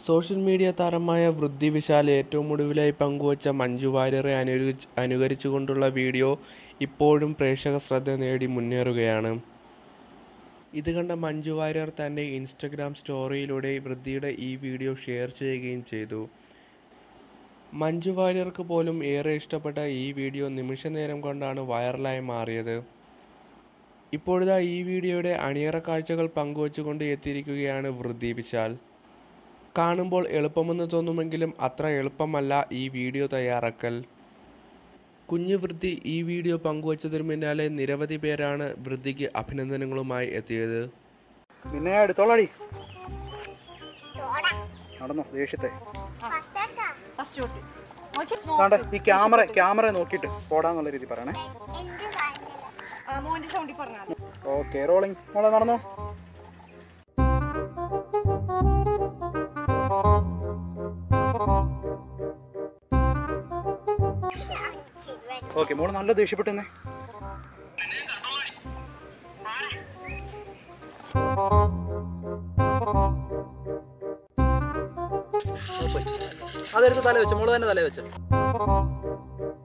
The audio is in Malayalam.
സോഷ്യൽ മീഡിയ താരമായ വൃദ്ധി വിശാൽ ഏറ്റവും ഒടുവിലായി പങ്കുവച്ച മഞ്ജു വാര്യരെ അനുകരിച്ച് അനുകരിച്ചുകൊണ്ടുള്ള വീഡിയോ ഇപ്പോഴും പ്രേക്ഷക ശ്രദ്ധ നേടി മുന്നേറുകയാണ് ഇത് കണ്ട മഞ്ജു വാര്യർ തൻ്റെ ഇൻസ്റ്റഗ്രാം സ്റ്റോറിയിലൂടെ വൃദ്ധിയുടെ ഈ വീഡിയോ ഷെയർ ചെയ്യുകയും ചെയ്തു മഞ്ജു വാര്യർക്ക് പോലും ഏറെ ഇഷ്ടപ്പെട്ട ഈ വീഡിയോ നിമിഷ നേരം കൊണ്ടാണ് വൈറലായി മാറിയത് ഇപ്പോഴിതാ ഈ വീഡിയോയുടെ അണിയറ കാഴ്ചകൾ പങ്കുവച്ചുകൊണ്ട് എത്തിയിരിക്കുകയാണ് വൃദ്ധി വിശാൽ കാണുമ്പോൾ എളുപ്പമെന്ന് തോന്നുമെങ്കിലും അത്ര എളുപ്പമല്ല ഈ വീഡിയോ തയ്യാറാക്കൽ കുഞ്ഞു വൃദ്ധി ഈ വീഡിയോ പങ്കുവച്ചതിന് പിന്നാലെ നിരവധി പേരാണ് വൃദ്ധിക്ക് അഭിനന്ദനങ്ങളുമായി എത്തിയത് നിന്നെ ഞാൻ എടുത്തോളാടി നടന്നോ ദേഷ്യത്തെ ഫസ്റ്റ് തൊട്ട് മോച്ചി താണ്ടെ ഈ ക്യാമറ ക്യാമറ നോക്കിയിട്ട് പോടാന്നുള്ള രീതി പറയണേ ആ മോന്റെ സൗണ്ടിൽ പറഞ്ഞാൽ മതി ഓക്കെ റോളിംഗ് മോളെ നടന്നോ ഓക്കെ മോള് നല്ല ദേഷ്യപ്പെട്ടെന്നേ അതെടുത്ത് തല വെച്ച് മോള് തന്നെ തല വെച്ച്